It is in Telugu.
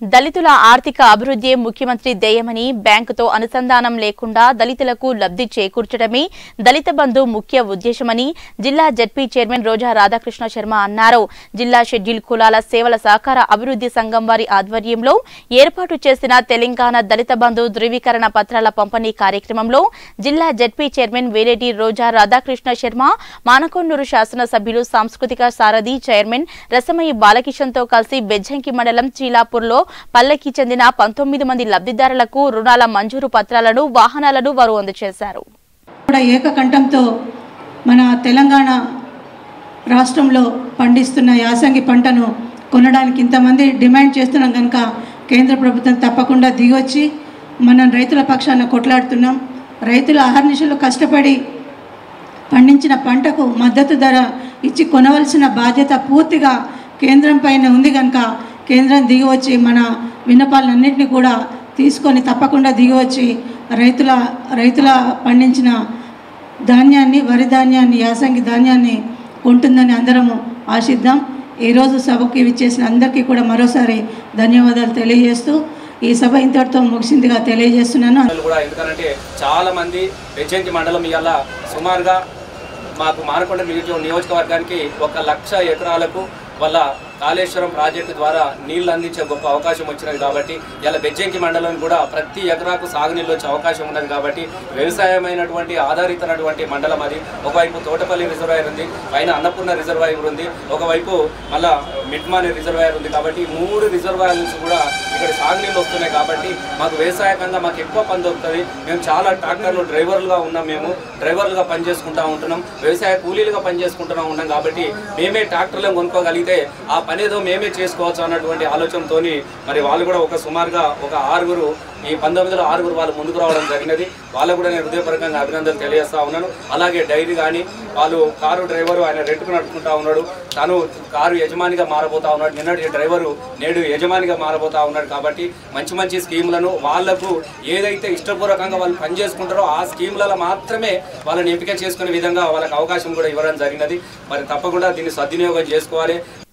దళితుల ఆర్థిక అభివృద్ధి ముఖ్యమంత్రి ధ్యేయమని బ్యాంకుతో అనుసంధానం లేకుండా దళితులకు లబ్ధి చేకూర్చడమే దళిత బంధు ముఖ్య ఉద్దేశమని జిల్లా జడ్పీ చైర్మన్ రోజా రాధాకృష్ణ శర్మ అన్నారు జిల్లా షెడ్యూల్ కులాల సేవల సహకార అభివృద్ధి సంఘం వారి ఆధ్వర్యంలో ఏర్పాటు చేసిన తెలంగాణ దళిత బంధు ధృవీకరణ పత్రాల పంపిణీ కార్యక్రమంలో జిల్లా జడ్పీ చైర్మన్ వేలేటి రోజా రాధాకృష్ణ శర్మ మానకొండూరు శాసనసభ్యులు సాంస్కృతిక సారథి చైర్మన్ రసమయ్య బాలకిషన్ తో కలిసి బెజ్జంకి మండలం చీలాపూర్లో పల్లెకి చెందిన పంతొమ్మిది మంది లబ్ధిదారులకు రుణాల మంజూరు పత్రాలను వాహనాలను వారు అందజేశారు కూడా ఏకకంఠంతో మన తెలంగాణ రాష్ట్రంలో పండిస్తున్న యాసంగి పంటను కొనడానికి ఇంతమంది డిమాండ్ చేస్తున్నాం కనుక కేంద్ర ప్రభుత్వం తప్పకుండా దిగొచ్చి మనం రైతుల పక్షాన కొట్లాడుతున్నాం రైతులు అహర్నిశలు కష్టపడి పండించిన పంటకు మద్దతు ధర ఇచ్చి కొనవలసిన బాధ్యత పూర్తిగా కేంద్రం పైన ఉంది కనుక కేంద్రం దిగివచ్చి మన విన్నపాలన్నింటినీ కూడా తీసుకొని తప్పకుండా దిగివచ్చి రైతుల రైతుల పండించిన ధాన్యాన్ని వరి ధాన్యాన్ని యాసంగి ధాన్యాన్ని ఉంటుందని అందరము ఆశిద్దాం ఈరోజు సభకి విచ్చేసిన అందరికీ కూడా మరోసారి ధన్యవాదాలు తెలియజేస్తూ ఈ సభ ఇంతటితో ముగిసిందిగా తెలియజేస్తున్నాను మండలం కూడా ఎందుకంటే చాలా మంది బెజ్జంకి మండలం ఇవాళ సుమారుగా మాకు మానకొండ నియోజక నియోజకవర్గానికి ఒక లక్ష ఎకరాలకు వాళ్ళ కాళేశ్వరం ప్రాజెక్టు ద్వారా నీళ్లు అందించే గొప్ప అవకాశం వచ్చినది కాబట్టి ఇలా బెజ్జంకి మండలం కూడా ప్రతి ఎకరాకు సాగునీళ్ళు వచ్చే అవకాశం ఉన్నది కాబట్టి వ్యవసాయమైనటువంటి ఆధారితమైనటువంటి మండలం అది ఒకవైపు తోటపల్లి రిజర్వాయర్ ఉంది పైన అన్నపూర్ణ రిజర్వాయర్ ఉంది ఒకవైపు మళ్ళా మిట్మాని రిజర్వాయర్ ఉంది కాబట్టి ఈ మూడు రిజర్వాయర్ నుంచి కూడా ఇక్కడ సాగునీళ్ళు వస్తున్నాయి కాబట్టి మాకు వ్యవసాయకంగా మాకు ఎక్కువ పని దొరుకుతుంది మేము చాలా ట్రాక్టర్లు డ్రైవర్లుగా ఉన్నాం మేము డ్రైవర్లుగా పనిచేసుకుంటా ఉంటున్నాం వ్యవసాయ కూలీలుగా పనిచేసుకుంటున్నా ఉన్నాం కాబట్టి మేమే ట్రాక్టర్లను కొనుక్కోగలిగితే ఆ పని ఏదో మేమే చేసుకోవచ్చు అన్నటువంటి ఆలోచనతోని మరి వాళ్ళు కూడా ఒక సుమారుగా ఒక ఆరుగురు ఈ పంతొమ్మిదిలో ఆరుగురు వాళ్ళు ముందుకు రావడం జరిగినది వాళ్ళకు కూడా నేను హృదయపూర్వకంగా అభినందనలు తెలియజేస్తా ఉన్నాను అలాగే డైరీ కానీ వాళ్ళు కారు డ్రైవరు ఆయన రెంట్కు నడుపుకుంటా ఉన్నాడు తను కారు యజమానిగా మారబోతా ఉన్నాడు నిన్నటి డ్రైవరు నేడు యజమానిగా మారబోతా ఉన్నాడు కాబట్టి మంచి మంచి స్కీములను వాళ్లకు ఏదైతే ఇష్టపూర్వకంగా వాళ్ళు పనిచేసుకుంటారో ఆ స్కీములలో మాత్రమే వాళ్ళని ఎంపిక చేసుకునే విధంగా వాళ్ళకి అవకాశం కూడా ఇవ్వడం జరిగినది మరి తప్పకుండా దీన్ని సద్వినియోగం చేసుకోవాలి